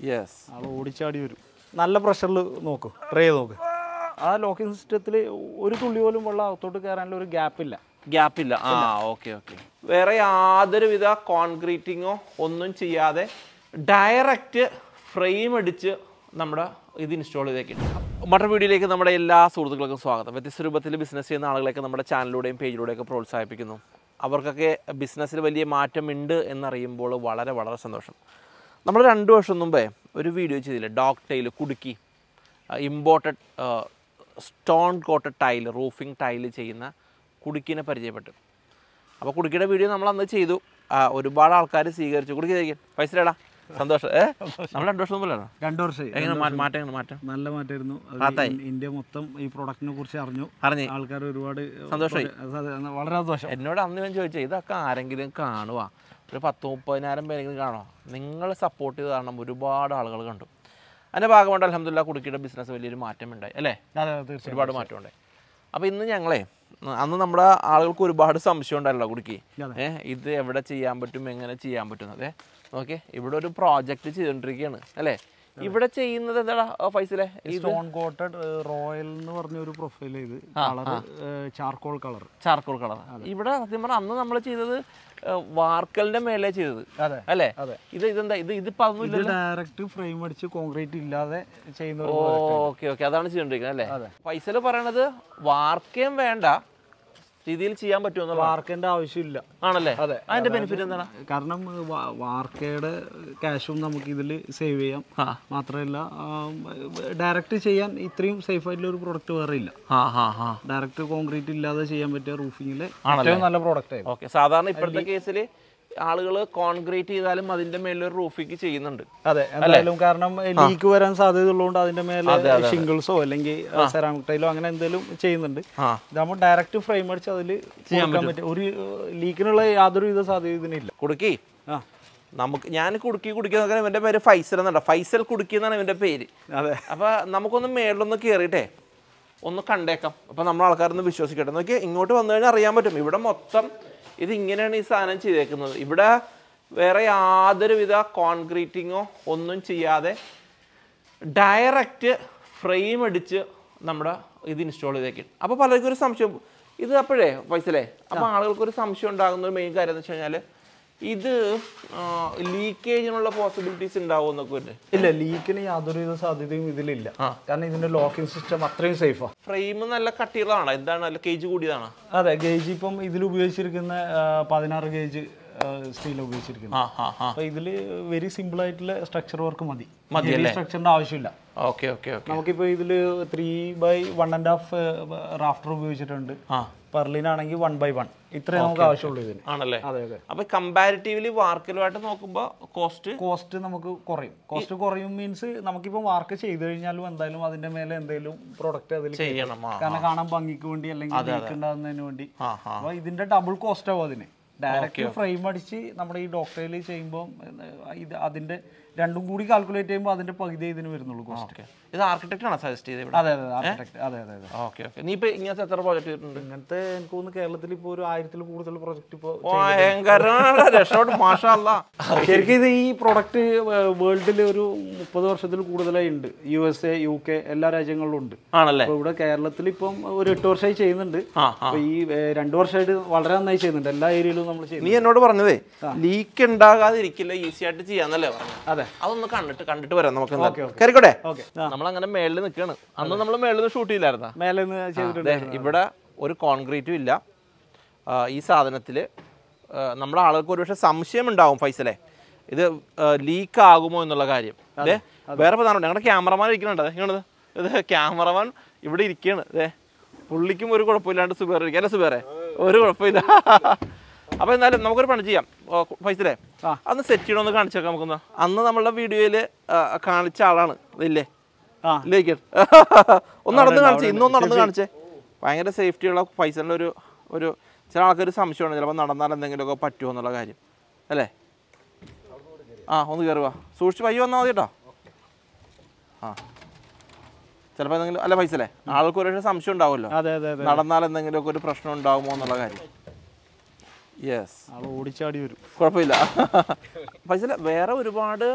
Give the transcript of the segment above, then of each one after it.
Yes ആൾ ഓടിച്ചാടി വരും നല്ല പ്രഷറിൽ നോക്കും ട്രൈ ചെയ്ത് നോക്ക് ആ ലോക്കിംഗ് സിസ്റ്റത്തിൽ ഒരു തുള്ളി പോലും വെള്ളം അകത്തോട്ട് കയറാനുള്ള ഒരു ഗ്യാപ്പ് ഇല്ല ഗ്യാപ്പില്ല ആ ഓക്കെ ഓക്കെ വേറെ യാതൊരുവിധ കോൺക്രീറ്റിങ്ങോ ഒന്നും ചെയ്യാതെ ഡയറക്റ്റ് ഫ്രെയിം അടിച്ച് നമ്മുടെ ഇത് ഇൻസ്റ്റാൾ ചെയ്തേക്കും മറ്റൊരു വീഡിയോയിലേക്ക് നമ്മുടെ എല്ലാ സുഹൃത്തുക്കൾക്കും സ്വാഗതം വ്യത്യസ്ത രൂപത്തിൽ ബിസിനസ് ചെയ്യുന്ന ആളുകളെയൊക്കെ നമ്മുടെ ചാനലിലൂടെയും പേജിലൂടെയൊക്കെ പ്രോത്സാഹിപ്പിക്കുന്നു അവർക്കൊക്കെ ബിസിനസ്സിൽ വലിയ മാറ്റമുണ്ട് എന്നറിയുമ്പോൾ വളരെ വളരെ സന്തോഷം നമ്മൾ രണ്ട് വർഷം മുമ്പേ ഒരു വീഡിയോ ചെയ്തില്ലേ ഡോഗ് ടൈൽ കുടുക്കി imported stone coated tile roofing tile ചെയ്യുന്ന കുടുക്കിനെ പരിചയപ്പെട്ടു അപ്പോൾ കുടുക്കിയുടെ വീഡിയോ നമ്മൾ അന്ന് ചെയ്തു ആ, ഒരുപാട് ആൾക്കാർ സ്വീകരിച്ചു കുടുക്കി തയ്ക്കാൻ പൈസ ഇടാ സന്തോഷം ഏ നമ്മൾ രണ്ട് വർഷം മുമ്പാണോ രണ്ടു വർഷമായി എങ്ങനെ മാ- മാറ്റം എങ്ങനെ മാറ്റം നല്ല മാറ്റമായിരുന്നു അത് റാത്തായി. ഇൻ- ഇന്ത്യ മൊത്തം ഈ പ്രൊഡക്റ്റിനെ കുറിച്ച് അറിഞ്ഞു അറിഞ്ഞ് ആൾക്കാർ ഒരുപാട് സന്തോഷമായി. അത് അതെ, വളരെ സന്തോഷം എന്നോട് അന്ന് ഞാൻ ചോദിച്ചത് ഇതൊക്കെ ആരെങ്കിലും കാണുക ഒരു പത്ത് മുപ്പതിനായിരം പേരെങ്കിലും കാണോ നിങ്ങൾ സപ്പോർട്ട് ചെയ്ത് കാരണം ഒരുപാട് ആളുകൾ കണ്ടു അതിൻ്റെ ഭാഗമായിട്ട് അലഹമില്ല കുടുക്കിയുടെ ബിസിനസ് വലിയൊരു മാറ്റം ഉണ്ടായി അല്ലേ അതെ അതെ, തീർച്ചയായും ഒരുപാട് മാറ്റമുണ്ടായി അപ്പോൾ ഇന്ന് ഞങ്ങളെ ഉം, അന്ന് നമ്മുടെ ആളുകൾക്ക് ഒരുപാട് സംശയം ഉണ്ടായല്ലോ കുടുക്കി അതെ. ഏഹ് ഇത് എവിടെ ചെയ്യാൻ പറ്റും എങ്ങനെ ചെയ്യാൻ പറ്റും അതെ ഓക്കെ ഇവിടെ ഒരു പ്രോജക്റ്റ് ചെയ്തുകൊണ്ടിരിക്കുകയാണ് അല്ലേ ഇവിടെ ചെയ്യുന്നത് എന്താടാ ഫൈസലെ ഇത് സ്റ്റോൺ കോട്ടഡ് റോയൽ എന്ന് പറഞ്ഞ ഒരു പ്രൊഫൈൽ ഇത് colour charcoal colour charcoal colour ഇവിടെ സത്യം പറഞ്ഞാൽ അന്ന് നമ്മൾ ചെയ്തത് ഏഹ്, വാർക്കലിന്റെ മേലെ ചെയ്തത് അതെ അല്ലേ അതെ. ഇത് ഇതെന്താ ഇത് ഇതിപ്പോ അതൊന്നും ഇത് ഡയറക്റ്റ് ഫ്രെയിം അടിച്ച് കോൺക്രീറ്റ് ഇല്ലാതെ ചെയ്യുന്ന ഒരു ഓക്കെ ഓക്കെ അതാണ് ചെയ്തോണ്ടിരിക്കുന്നത് അല്ലേ ഫൈസൽ പറയണത് വാർക്കേം വേണ്ട രീതിയിൽ ചെയ്യാൻ പറ്റുമെന്നുള്ള വാർക്കേണ്ട ആവശ്യമില്ല ആണല്ലേ അതെ. അതിന്റെ ബെനിഫിറ്റ് എന്താണ് കാരണം വാ- വാർക്കയുടെ ക്യാഷും നമുക്ക് ഇതിൽ സേവ് ചെയ്യാം ആ. മാത്രമല്ല ഡയറക്റ്റ് ചെയ്യാൻ ഇത്രയും സേഫ് ആയിട്ടുള്ള ഒരു പ്രൊഡക്റ്റ് വേറെ ഇല്ല ആ ഹാ ഹാ ഡയറക്റ്റ് കോൺക്രീറ്റ് ഇല്ലാതെ ചെയ്യാൻ പറ്റിയ റൂഫിങ്ങിലെ ഏറ്റവും നല്ല പ്രോഡക്റ്റ് ആയിരുന്നു ഓക്കെ സാധാരണ ഇപ്പോഴത്തെ കേസിൽ ആളുകൾ കോൺക്രീറ്റ് ചെയ്താലും അതിന്റെ മേലെ ഒരു റൂഫിക്ക് ചെയ്യുന്നുണ്ട് അതെ എന്തായാലും കാരണം ലീക്ക് വരാൻ സാധ്യത ഉള്ളതുകൊണ്ട് അതിന്റെ മേലെ ഷിംഗിൾസോ അല്ലെങ്കിൽ സെറാമിക് ടൈലോ അങ്ങനെ എന്തെങ്കിലും ചെയ്യുന്നുണ്ട് ആ ഇതാകുമ്പോൾ ഡയറക്റ്റ് ഫ്രെയിം അടിച്ച് അതിൽ ചെയ്യാൻ പറ്റും ഒരു ലീക്കിനുള്ള യാതൊരു വിധ സാധ്യത ഇതിനില്ല കുടുക്കി ആ നമുക്ക് ഞാൻ കുടുക്കി കുടുക്കി നോക്കാൻ ഇവന്റെ പേര് ഫൈസൽ എന്നാണ് ഫൈസൽ കുടുക്കി എന്നാണ് ഇവന്റെ പേര് അതെ അപ്പൊ നമുക്കൊന്ന് മേളിലൊന്ന് കയറിയിട്ടേ ഒന്ന് കണ്ടേക്കാം അപ്പൊ നമ്മൾ ആൾക്കാരൊന്ന് വിശ്വസിക്കട്ടെ നോക്കി ഇങ്ങോട്ട് വന്നു കഴിഞ്ഞാൽ അറിയാൻ പറ്റും ഇവിടെ മൊത്തം ഇത് ഇങ്ങനെയാണ് ഈ സാധനം ചെയ്തേക്കുന്നത് ഇവിടെ വേറെ യാതൊരുവിധ കോൺക്രീറ്റിങ്ങോ ഒന്നും ചെയ്യാതെ ഡയറക്റ്റ് ഫ്രെയിം അടിച്ച് നമ്മുടെ ഇത് ഇൻസ്റ്റാൾ ചെയ്തേക്കും അപ്പോൾ പലർക്കും ഒരു സംശയം ഇത് അപ്പോഴേ പൈസലേ അപ്പോൾ ആളുകൾക്ക് ഒരു സംശയം ഉണ്ടാകുന്ന ഒരു മെയിൻ കാര്യം എന്ന് വെച്ച് കഴിഞ്ഞാൽ ഇത് ലീക്കേജിനുള്ള പോസിബിലിറ്റീസ് ഉണ്ടാവും എന്നൊക്കെ ഉണ്ട് ഇല്ല ലീക്കിന് യാതൊരു വിധ സാധ്യതയും ഇതിലില്ല കാരണം ഇതിന്റെ ലോക്കിംഗ് സിസ്റ്റം അത്രയും സേഫാ ഫ്രെയിം നല്ല കട്ടിയുള്ളതാണ് എന്താണ് നല്ല കേജ് കൂടിയതാണ് അതെ ഗേജ് ഇപ്പം ഇതിൽ ഉപയോഗിച്ചിരിക്കുന്ന ആ, പതിനാറ് ഗേജ് സ്റ്റീൽ ഉപയോഗിച്ചിരിക്കുന്നത് ആ ആ ആ അപ്പൊ ഇതില് വെരി സിമ്പിൾ ആയിട്ടുള്ള സ്ട്രക്ചർ വർക്ക് മതി മതി സ്ട്രക്ചറിന്റെ ആവശ്യമില്ല ഓക്കെ ഓക്കെ ഓക്കെ നമുക്കിപ്പോ ഇതില് three by one and half rafter ഉപയോഗിച്ചിട്ടുണ്ട് ആ പെർലിനാണെങ്കിൽ വൺ ബൈ വൺ ഇത്രേ നമുക്ക് ആവശ്യമുള്ളൂ ഇതിന് ആണല്ലേ അതെ അതെ അപ്പൊ കമ്പാരിറ്റീവ്ലി വാർക്കലുമായിട്ട് നോക്കുമ്പോൾ കോസ്റ്റ് കോസ്റ്റ് നമുക്ക് കുറയും കോസ്റ്റ് കുറയും മീൻസ് നമുക്കിപ്പോൾ വാർക്ക് ചെയ്ത് കഴിഞ്ഞാലും എന്തായാലും അതിന്റെ മേലെ എന്തെങ്കിലും പ്രൊഡക്റ്റ് അതിൽ ചെയ്യണം ആ കാരണം കാണാൻ ഭംഗിക്ക് വേണ്ടി അല്ലെങ്കിൽ ലീക്ക് ഉണ്ടാകുന്നതിന് വേണ്ടി ആ ആ അപ്പൊ ഇതിന്റെ ഡബിൾ കോസ്റ്റ് ആവും അതിന് ഡയറക്റ്റ് ഫ്രെയിം അടിച്ച് നമ്മുടെ ഈ ഡോക്ടറിൽ ചെയ്യുമ്പോൾ ഇത് അതിന്റെ രണ്ടും കൂടി കാൽക്കുലേറ്റ് ചെയ്യുമ്പോൾ അതിന്റെ പകുതി ഇതിന് വരുന്നുള്ളൂ കോസ്റ്റ് ഓക്കെ ഇത് ആർക്കിടെക്ട് ആണ് സജസ്റ്റ് ചെയ്തത് ഇവിടെ അതെ അതെ ആർക്കിടെക്ട് അതെ അതെ അതെ ഓക്കെ ഓക്കെ നീ ഇപ്പൊ ഇങ്ങനത്തെ എത്ര പ്രോജക്റ്റ് ചെയ്തിട്ടുണ്ട് ഇങ്ങനത്തെ എനിക്ക് തോന്നുന്നു കേരളത്തിൽ ഇപ്പോൾ ഒരു ആയിരത്തിൽ കൂടുതൽ പ്രൊജക്ട് ഇപ്പോൾ ഭയങ്കര രക്ഷോട്ട് മാഷല്ല ശരിക്കും ഇത് ഈ പ്രൊഡക്റ്റ് വേൾഡിൽ ഒരു മുപ്പത് വർഷത്തിൽ കൂടുതലായി ഉണ്ട് U S A U K എല്ലാ രാജ്യങ്ങളിലും ഉണ്ട് ആണല്ലേ അപ്പോൾ ഇവിടെ കേരളത്തിൽ ഇപ്പം ഒരു എട്ട് വർഷമായി ചെയ്യുന്നുണ്ട് ആ ആ അപ്പോൾ ഈ ഏഹ്, രണ്ട് വർഷമായിട്ട് വളരെ നന്നായി ചെയ്യുന്നുണ്ട് എല്ലാ ഏരിയയിലും നമ്മൾ നീ ചെയ്യുന്നു എന്നോട് പറഞ്ഞതേ ലീക്ക് ഉണ്ടാകാതിരിക്കില്ല ഈസി ആയിട്ട് ചെയ്യാന്നല്ലേ പറഞ്ഞു അതെ അതൊന്ന് കണ്ടിട്ട് കണ്ടിട്ട് വരാം നമുക്ക് എന്താ. Okay, okay. കയറിക്കോട്ടെ ഓക്കെ നമ്മളങ്ങനെ മേളിൽ നിൽക്കുകയാണ് അന്ന് നമ്മൾ മേളിൽ നിന്ന് ഷൂട്ട് ചെയ്യില്ലായിരുന്നാ മേലെ നിന്ന് ചെയ്തിട്ടുണ്ട് ദേ, ഇവിടെ ഒരു കോൺക്രീറ്റും ഇല്ല ആ, ഈ സാധനത്തിൽ നമ്മുടെ ആളുകൾക്ക് ഒരുപക്ഷെ സംശയം ഉണ്ടാവും ഫൈസലെ ഇത് ലീക്ക് ആകുമോ എന്നുള്ള കാര്യം അതെ വേറെ പ്രധാനമുണ്ട് ഞങ്ങളുടെ ക്യാമറമാൻ ഇരിക്കുന്നുണ്ട് അതെ ഇങ്ങോട്ട് ഇത് ക്യാമറമാൻ ഇവിടെ ഇരിക്കുകയാണ് അതെ പുള്ളിക്കും ഒരു കുഴപ്പമില്ലാണ്ട് സുബേർ ഇരിക്കുക അല്ലേ സുബേറെ ഒരു കുഴപ്പമില്ല അപ്പോൾ എന്നാലും നമുക്കൊരു പണി ചെയ്യാം ഓ, ഫൈസലെ ആ. അന്ന് സെറ്റ് ചെയ്യണമെന്ന് കാണിച്ചേക്കാം നമുക്കൊന്ന് അന്ന് നമ്മളുടെ വീഡിയോയിൽ കാണിച്ച ആളാണ് ഇതില്ലേ ആ ഇല്ലേക്ക് ഒന്ന് നടന്ന് കാണിച്ചേ ഇന്നൊന്ന് നടന്ന് കാണിച്ചേ ഭയങ്കര സേഫ്റ്റിയുള്ള പൈസൻ്റെ ഒരു ഒരു ചില ആൾക്കൊരു സംശയമാണ് ചിലപ്പോൾ നടന്നാൽ എന്തെങ്കിലുമൊക്കെ പറ്റുമോ എന്നുള്ള കാര്യം അല്ലേ ആ ഒന്ന് കയറുക സൂക്ഷിച്ച് പയ്യ വന്നാൽ മതി കേട്ടോ ആ ചിലപ്പോൾ എന്തെങ്കിലും അല്ല പൈസ അല്ലേ ആൾക്ക് ഒരു സംശയം ഉണ്ടാവുമല്ലോ അതെ അതെ അതെ നടന്നാൽ എന്തെങ്കിലുമൊക്കെ ഒരു പ്രശ്നം ഉണ്ടാകുമോ എന്നുള്ള കാര്യം യെസ് ആൾ ഓടിച്ചാടി വരും കുഴപ്പമില്ല പൈസ വേറെ ഒരുപാട്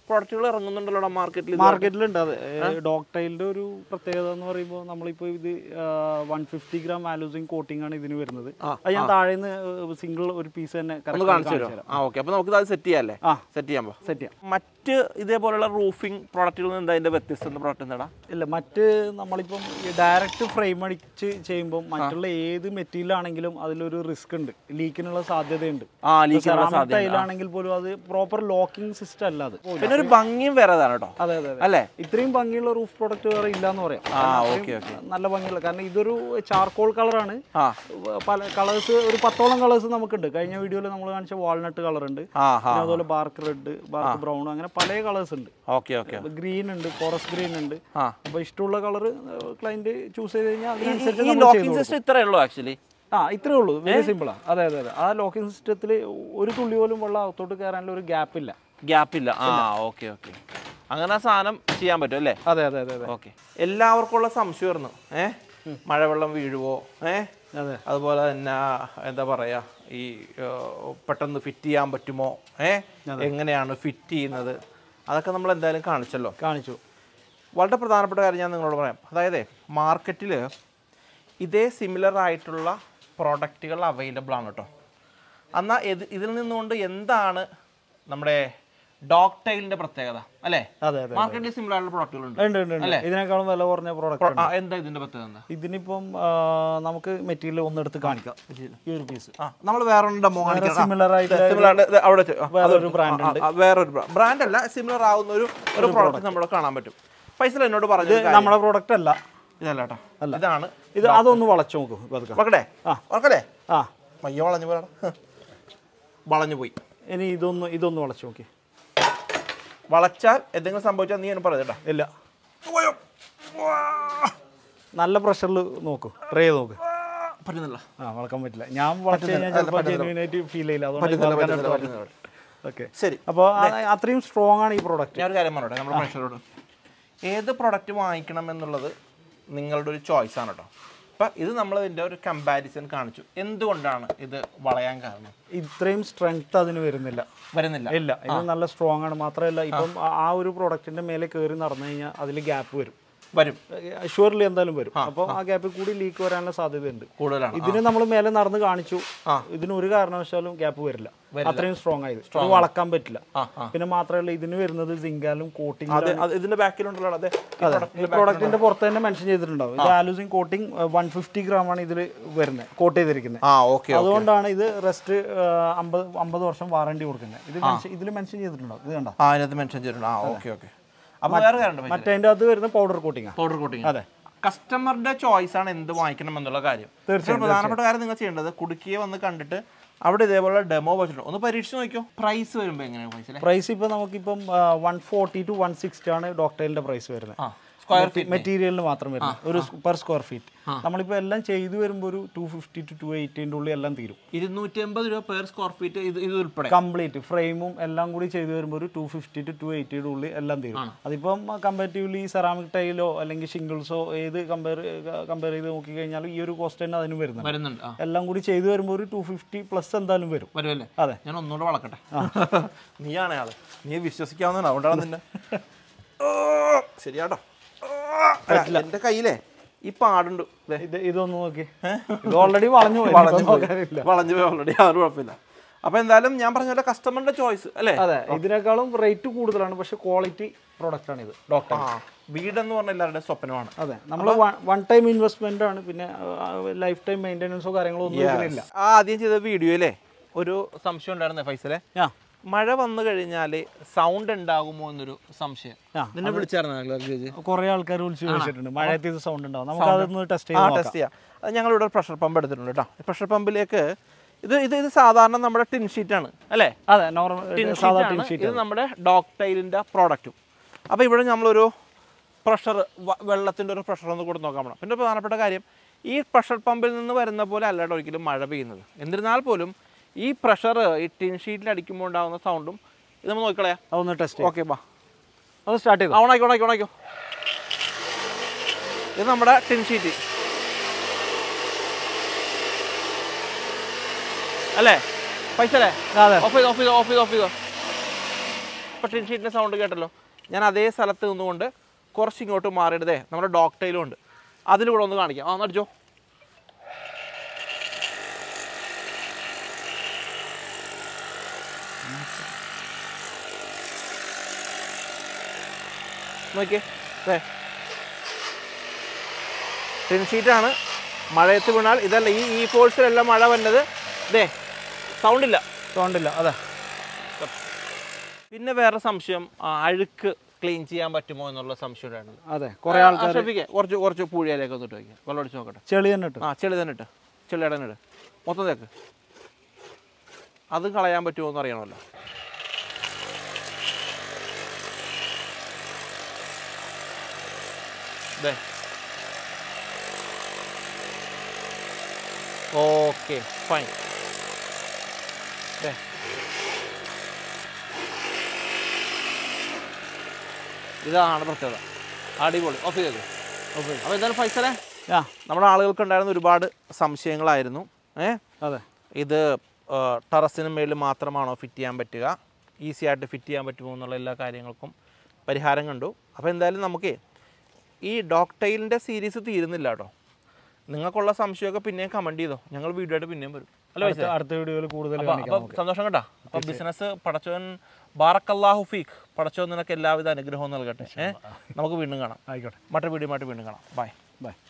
പ്രോഡക്റ്റുകൾ ഇറങ്ങുന്നുണ്ടല്ലോ മാർക്കറ്റിൽ മാർക്കറ്റിലുണ്ട് അതെ ഡോക്ടൈലിന്റെ ഒരു പ്രത്യേകത എന്ന് പറയുമ്പോൾ നമ്മളിപ്പോ ഇത് one fifty gram aluzinc coating ആണ് ഇതിന് വരുന്നത് അത് ഞാൻ താഴെ നിന്ന് സിംഗിൾ ഒരു പീസ് തന്നെ ഒന്ന് കാണിച്ചു തരുമോ ആ ഓക്കെ അപ്പോൾ നമുക്ക് അത് സെറ്റ് ചെയ്യാല്ലേ ആ. സെറ്റ് ചെയ്യാൻ പോ സെറ്റ് ചെയ്യാം മറ്റ് ഇതേപോലുള്ള റൂഫിംഗ് പ്രോഡക്റ്റുകളിൽ നിന്ന് എന്താ അതിന്റെ വ്യത്യസ്ത പ്രോഡക്റ്റ് എന്താടാ ഇല്ല മറ്റ് നമ്മളിപ്പം ഡയറക്റ്റ് ഫ്രെയിം അടിച്ച് ചെയ്യുമ്പോൾ മറ്റുള്ള ഏത് മെറ്റീരിയൽ ആണെങ്കിലും അതിലൊരു റിസ്ക് ഉണ്ട് ലീക്കിനുള്ള സാധ്യതയുണ്ട് ആ ലീക്കിനുള്ള സെറാമിക് ടൈലാണെങ്കിൽ പോലും അത് പ്രോപ്പർ ലോക്കിംഗ് സിസ്റ്റം അല്ല അത് പിന്നെ ഒരു ഭംഗിയും വേറെ അതാണ് കേട്ടോ അതെ അതെ അതെ അല്ലേ ഇത്രയും ഭംഗിയുള്ള റൂഫ് പ്രോഡക്റ്റ് വേറെ ഇല്ല എന്ന് പറയാം ആ കാരണം ഓക്കെ ഓക്കെ അത്രയും നല്ല ഭംഗിയുള്ള കാരണം ഇതൊരു ചാർക്കോൾ കളറാണ് ആ പല കളേഴ്സ് ഒരു പത്തോളം കളേഴ്സ് നമുക്കുണ്ട് കഴിഞ്ഞ വീഡിയോയിൽ നമ്മൾ കാണിച്ച വാൾനട്ട് കളർ ഉണ്ട് ആ ഹാ പിന്നെ അതുപോലെ ബാർക്ക് റെഡ് ബാർക്ക് ബ്രൗൺ അങ്ങനെ പല കളേഴ്സ് ഉണ്ട് ഓക്കെ ഓക്കെ ഗ്രീൻ ഉണ്ട് ഫോറസ്റ്റ് ഗ്രീൻ ഉണ്ട് ആ അപ്പൊ ഇഷ്ടമുള്ള കളർ ക്ലയന്റ് ചൂസ് ചെയ്ത് കഴിഞ്ഞാൽ ഈ അതിനനുസരിച്ച് ഈ നമ്മൾ ചെയ്ത് ലോക്കിംഗ് കൊടുക്കും. സിസ്റ്റം ഇത്രയേ ഉള്ളൂ ആക്ച്വലി ആ ഇത്രേ ഉള്ളൂ വെരി സിമ്പിളാ അതെ അതെ അതെ ആ ലോക്കിംഗ് സിസ്റ്റത്തിൽ ഒരു തുള്ളി പോലും വെള്ളം അകത്തോട്ട് കയറാനുള്ള ഒരു ഗ്യാപ്പ് ഇല്ല ഗ്യാപ്പ് ഇല്ല ആ ഓക്കെ ഓക്കെ അങ്ങനെ ആ സാധനം ചെയ്യാൻ പറ്റും അല്ലേ അതെ അതെ അതെ അതെ ഓക്കെ എല്ലാവർക്കും ഉള്ള സംശയമായിരുന്നു ഏ മഴവെള്ളം വീഴുവോ ഏ അതെ അതുപോലെ തന്നെ എന്താ പറയാ ഈ ഏർ, പെട്ടെന്ന് ഫിറ്റ് ചെയ്യാൻ പറ്റുമോ ഏ എങ്ങനെയാണ് ഫിറ്റ് ചെയ്യുന്നത് അതൊക്കെ നമ്മൾ എന്തായാലും കാണിച്ചല്ലോ കാണിച്ചു വളരെ പ്രധാനപ്പെട്ട കാര്യം ഞാൻ നിങ്ങളോട് പറയാം അതായത് മാർക്കറ്റിൽ ഇതേ സിമിലർ ആയിട്ടുള്ള പ്രോഡക്റ്റുകൾ അവൈലബിൾ ആണ് കേട്ടോ എന്നാൽ ഇത് ഇതിൽ നിന്നുകൊണ്ട് എന്താണ് നമ്മുടെ ഡോക്ടൈലിൻ്റെ പ്രത്യേകത അല്ലേ അതെ അതെ മാർക്കറ്റിൽ സിമിലർ ആയിട്ടുള്ള പ്രോഡക്റ്റുകളുണ്ട് ഉണ്ട് ഉണ്ട് ഉണ്ട് ഇതിനേക്കാളും വില കുറഞ്ഞ പ്രോഡക്റ്റ് ആ, എന്താ ഇതിൻ്റെ പ്രത്യേകത എന്താ ഇതിനിപ്പം ആ, നമുക്ക് മെറ്റീരിയൽ ഒന്നെടുത്ത് കാണിക്കാം ഈ ഒരു പീസ് ആ നമ്മൾ വേറെ ഡെമോ കാണിക്കാം സിമിലർ ആയിട്ട് സിമിലർ അവിടെ വെച്ച്. ആ, വേറൊരു ബ്രാൻഡ് ആ, ആ, വേറൊരു ബ്രാൻഡ് അല്ല സിമിലർ ആവുന്ന ഒരു ഒരു പ്രോഡക്റ്റ് നമ്മൾ കാണാൻ പറ്റും പൈസ എന്നോട് പറഞ്ഞു നമ്മുടെ പ്രോഡക്റ്റ് അല്ല ഇതല്ല കേട്ടോ ഇതാണ് ഇത് അതൊന്ന് വളച്ചു നോക്കൂ പതുക്കെ മക്കളെ ആ. മക്കളെ ആ മയ്യ വളഞ്ഞു പോയടാ വളഞ്ഞു പോയി ഇനി ഇതൊന്ന് ഇതൊന്ന് വളച്ചു നോക്കി വളച്ചാൽ എന്തെങ്കിലും സംഭവിച്ചാൽ നീ എന്നെ പറയട്ടാ ഇല്ല നല്ല പ്രഷറിൽ നോക്കൂ ട്രൈ ചെയ്ത് നോക്ക് പറ്റുന്നില്ല ആ വളക്കാൻ പറ്റില്ല ഞാൻ വളച്ചു കഴിഞ്ഞാൽ ചിലപ്പോൾ ജെന്യൂനായിട്ട് ഫീൽ ചെയ്യില്ല അതുകൊണ്ട് ഓക്കെ ശരി അപ്പോൾ അത്രയും സ്ട്രോങ് ആണ് ഈ പ്രോഡക്റ്റ് ഞാൻ ഒരു കാര്യം പറഞ്ഞോട്ടെ നമ്മുടെ പ്രേക്ഷകരോട് ഏത് പ്രൊഡക്റ്റ് വാങ്ങിക്കണം എന്നുള്ളത് നിങ്ങളുടെ ഒരു ചോയ്സ് ആണ് കേട്ടോ അപ്പം ഇത് നമ്മൾ ഇതിൻ്റെ ഒരു കമ്പാരിസൺ കാണിച്ചു എന്തുകൊണ്ടാണ് ഇത് വളയാൻ കാരണം ഇത്രയും സ്ട്രെങ്ത് അതിന് വരുന്നില്ല വരുന്നില്ല ഇല്ല ഇത് നല്ല സ്ട്രോങ് ആണ് മാത്രമല്ല ഇപ്പം ആ- ആ ഒരു പ്രോഡക്റ്റിന്റെ മേലെ കയറി നടന്നു കഴിഞ്ഞാൽ അതിൽ ഗ്യാപ്പ് വരും വരും ഷുവർലി എന്തായാലും വരും അപ്പോൾ ആ ഗ്യാപ്പിൽ കൂടി ലീക്ക് വരാനുള്ള സാധ്യതയുണ്ട് കൂടുതലാണ് ഇതിന് നമ്മൾ മേലെ നടന്ന് കാണിച്ചു ഇതിന് ഒരു കാരണവശാലും ഗ്യാപ്പ് വരില്ല അത്രയും സ്ട്രോങ് ആയത് ഇത് വളക്കാൻ പറ്റില്ല ആ ആ പിന്നെ മാത്രമല്ല ഇതിന് വരുന്നത് സിങ്കാലും കോട്ടിംഗ് അതെ അത് ഇതിന്റെ ബാക്കിലുണ്ടല്ലോ അതെ ഈ പ്രോഡക്റ്റിന്റെ പുറത്ത് തന്നെ മെൻഷൻ ചെയ്തിട്ടുണ്ടാവും ഇത് aluzinc coating one fifty gram ആണ് ഇതിൽ വരുന്നത് കോട്ട് ചെയ്തിരിക്കുന്നത് ആ ഓക്കെ അതുകൊണ്ടാണ് ഇത് റെസ്റ്റ് അമ്പത് അമ്പത് വർഷം വാറണ്ടി കൊടുക്കുന്നത് ഇത് ഇതിൽ മെൻഷൻ ചെയ്തിട്ടുണ്ടാവും ഇത് കണ്ട ആ അതിനകത്ത് മെൻഷൻ ചെയ്തിട്ടുണ്ട് ആ ഓക്കെ ഓക്കെ അപ്പോൾ വേറെ കാര്യം മറ്റേ അതിന്റെ അത് വരുന്ന പൗഡർ കോട്ടിംഗ് പൗഡർ കോട്ടിങ് അതെ കസ്റ്റമറുടെ ചോയ്സ് ആണ് എന്ത് വാങ്ങിക്കണം എന്നുള്ള കാര്യം തീർച്ചയായും പ്രധാനപ്പെട്ട കാര്യം നിങ്ങൾ ചെയ്യേണ്ടത് കുടുക്കിയെ വന്ന് കണ്ടിട്ട് അവിടെ ഇതേപോലെ ഡെമോ വെച്ചിട്ടുണ്ട് ഒന്ന് പരീക്ഷിച്ച് നോക്കിയോ പ്രൈസ് വരുമ്പോൾ എങ്ങനെയാണ് പൈസ പ്രൈസ് ഇപ്പൊ നമുക്കിപ്പം one forty two one sixty ആണ് ഡോക്ടറിന്റെ പ്രൈസ് വരുന്നത് ആ സ്ക്വയർ ഫീറ്റ് മെറ്റീരിയലിന് മാത്രം വരുന്നത് ഒരു പെർ സ്ക്വയർ ഫീറ്റ് നമ്മളിപ്പോ എല്ലാം ചെയ്തു വരുമ്പോൾ ഒരു ടു ഫിഫ്റ്റി ടു ടു എയ്റ്റീൻ്റെ ഉള്ളിൽ എല്ലാം തീരും ഇരുന്നൂറ്റി അമ്പത് രൂപ പെർ സ്ക്വയർ ഫീറ്റ് ഇത് ഇത് ഉൾപ്പെടെ കംപ്ലീറ്റ് ഫ്രെയിമും എല്ലാം കൂടി ചെയ്തു വരുമ്പോൾ ഒരു ടു ഫിഫ്റ്റി ടു ടു എയ്റ്റിയുടെ ഉള്ളിൽ എല്ലാം തീരും അതിപ്പം കമ്പാരിറ്റീവ്ലി സെറാമിക് ടൈലോ അല്ലെങ്കിൽ ഷിംഗിൾസോ ഏത് കമ്പയർ കമ്പയർ ചെയ്ത് നോക്കി കഴിഞ്ഞാലും ഈ ഒരു കോസ്റ്റ് തന്നെ അതിന് വരുന്നുണ്ട് വരുന്നുണ്ട് ആ എല്ലാം കൂടി ചെയ്തു വരുമ്പോൾ ഒരു ടു ഫിഫ്റ്റി പ്ലസ് എന്തായാലും വരും വരുമല്ലേ അതെ ഞാൻ ഒന്നുകൂടെ വളക്കട്ടെ നീയാണ് ആള് നീ വിശ്വസിക്കാവുന്നതാണ് അതുകൊണ്ടാണ് നിന്നെ ഓ, ശരിയാട്ടോ അല്ല, എന്റെ കയ്യിലേ ഈ പാടുണ്ട് ദേ, ഇത് ഇതൊന്ന് നോക്കി ഇത് ഓൾറെഡി വളഞ്ഞു പോയി വളഞ്ഞു ഇനിയിപ്പം പോയി. നോക്കാനില്ല. വളഞ്ഞു പോയി ഓൾറെഡി അതൊരു കുഴപ്പമില്ല അപ്പൊ എന്തായാലും ഞാൻ പറഞ്ഞ പോലെ കസ്റ്റമറിന്റെ ചോയ്സ് അല്ലേ അതെ ഇതിനേക്കാളും റേറ്റ് കൂടുതലാണ് പക്ഷെ ക്വാളിറ്റി പ്രോഡക്റ്റ് ആണ് ഇത് ഡോക്ടർ ആ വീടെന്ന് പറഞ്ഞ എല്ലാവരുടെ സ്വപ്നമാണ് അതെ നമ്മൾ വൺ ടൈം ഇൻവെസ്റ്റ്മെന്റ് ആണ് പിന്നെ ലൈഫ് ടൈം മെയിൻ്റെനൻസോ കാര്യങ്ങളോ ഒന്നും ഇതിനില്ല ആ ആദ്യം ചെയ്ത വീഡിയോയിലെ ഒരു സംശയം ഉണ്ടായിരുന്നേ ഫൈസലെ ആ മഴ വന്നു കഴിഞ്ഞാൽ സൗണ്ട് ഉണ്ടാകുമോ എന്നൊരു സംശയം ആ, നിന്നെ വിളിച്ചായിരുന്നു കുറെ ആൾക്കാർ വിളിച്ച് ചോദിച്ചിട്ടുണ്ട് മഴയത്ത് ഇത് സൗണ്ട് ഉണ്ടാവും നമുക്ക് അതൊന്ന് ടെസ്റ്റ് ആ ചെയ്ത് ടെസ്റ്റ് ചെയ്യാം അത് ഞങ്ങളിവിടെ പ്രഷർ പമ്പ് എടുത്തിട്ടുണ്ട് കേട്ടോ പ്രഷർ പമ്പിലേക്ക് ഇത് ഇത് ഇത് സാധാരണ നമ്മുടെ ടിൻ ഷീറ്റ് ആണ് അല്ലേ അതെ നോർമൽ സാധാ ടിൻ ഷീറ്റ് ഇത് നമ്മുടെ ഡോക്ടൈലിൻ്റെ പ്രോഡക്റ്റും അപ്പോൾ ഇവിടെ നമ്മളൊരു പ്രഷർ വെള്ളത്തിൻ്റെ ഒരു പ്രഷർ ഒന്ന് കൂടെ നോക്കാൻ പോകണം പിന്നെ പ്രധാനപ്പെട്ട കാര്യം ഈ പ്രഷർ പമ്പിൽ നിന്ന് വരുന്ന പോലെ അല്ലാണ്ട് ഒരിക്കലും മഴ പെയ്യുന്നത് എന്നിരുന്നാൽ പോലും ഈ പ്രഷർ ഈ ടിൻ ഷീറ്റിൽ അടിക്കുമ്പോൾ ഉണ്ടാകുന്ന സൗണ്ടും ഇത് നമ്മൾ നോക്കിക്കളയാം അതൊന്ന് ടെസ്റ്റ് ചെയ്യാം ഓക്കെ ബാ അത് സ്റ്റാർട്ട് ചെയ്തു ഓണാക്കി ഓണാക്കി ഓണാക്കിയോ ഇത് നമ്മുടെ ടിൻ ഷീറ്റ് അല്ലേ പൈസ അല്ലേ അതെ ഓഫ് ചെയ്തോ ഓഫ് ചെയ്തോ ഓഫ് ചെയ്തോ ഓഫ് ചെയ്തോ ഇപ്പോൾ ടിൻ ഷീറ്റിൻ്റെ സൗണ്ട് കേട്ടല്ലോ ഞാൻ അതേ സ്ഥലത്ത് നിന്നുകൊണ്ട് കുറച്ച് ഇങ്ങോട്ട് മാറിയിടതേ നമ്മുടെ ഡോക്ടയിലും ഉണ്ട് അതിലൂടെ ഒന്ന് കാണിക്കാം ആ നടിച്ചോ നോക്കിയേ ദേ ടിൻ ഷീറ്റാണ് മഴയത്ത് വീണാൽ ഇതല്ല ഈ ഈ ഫോഴ്സിലെല്ലാം മഴ വന്നത് ദേ സൗണ്ട് ഇല്ല തോണ്ടില്ല അതെ പിന്നെ വേറെ സംശയം ആ, അഴുക്ക് ക്ലീൻ ചെയ്യാൻ പറ്റുമോ എന്നുള്ള സംശയം ഉണ്ടായിരുന്നു അതെ കുറേ ആൾക്കാർ ആശ്രമിക്കുക കുറച്ച് കുറച്ച് പൂഴിയിലേക്ക് ഒന്ന് ഇട്ട് വയ്ക്കുക വെള്ളം അടിച്ച് നോക്കട്ടെ ചെളി തന്നെ ഇട്ട് ആ ചെളി തന്നെ ഇട്ട് ചെളി ഇടന്നെ ഇട് മൊത്തം തേക്ക് അത് കളയാൻ പറ്റുമോ എന്ന് അറിയണമല്ലോ ദേ ഓക്കെ ഫൈൻ ദേ ഇതാണ് പ്രത്യേകത അടിപൊളി ഓഫ് ചെയ്തത് ഓക്കെ അപ്പോൾ എന്തായാലും ഫൈസലേ ആ നമ്മുടെ ആളുകൾക്ക് ഉണ്ടായിരുന്ന ഒരുപാട് സംശയങ്ങളായിരുന്നു ഏ അതെ ഇത് ടെറസിന് മേളിൽ മാത്രമാണോ ഫിറ്റ് ചെയ്യാൻ പറ്റുക ഈസി ആയിട്ട് ഫിറ്റ് ചെയ്യാൻ പറ്റുമോ എന്നുള്ള എല്ലാ കാര്യങ്ങൾക്കും പരിഹാരം കണ്ടു അപ്പോൾ എന്തായാലും നമുക്ക് ഈ ഡോക്ടൈലിൻ്റെ സീരീസ് തീരുന്നില്ല കേട്ടോ നിങ്ങൾക്കുള്ള സംശയമൊക്കെ പിന്നെയും കമൻറ്റ് ചെയ്തോ ഞങ്ങൾ വീഡിയോ ആയിട്ട് പിന്നെയും വരും അല്ല അടുത്ത അടുത്ത വീഡിയോയിൽ കൂടുതൽ അപ്പൊ കാണിക്കാം അപ്പൊ സന്തോഷം കേട്ടോ അപ്പൊ ബിസിനസ് പടച്ചോൻ ബാറക്കല്ലാഹു ഫീഖ് പടച്ചോൻ നിനക്ക് എല്ലാവിധ അനുഗ്രഹവും നൽകട്ടെ ഏഹ് നമുക്ക് വീണ്ടും കാണാം ആയിക്കോട്ടെ മറ്റൊരു വീഡിയോ ആയിട്ട് വീണ്ടും കാണാം ബൈ ബൈ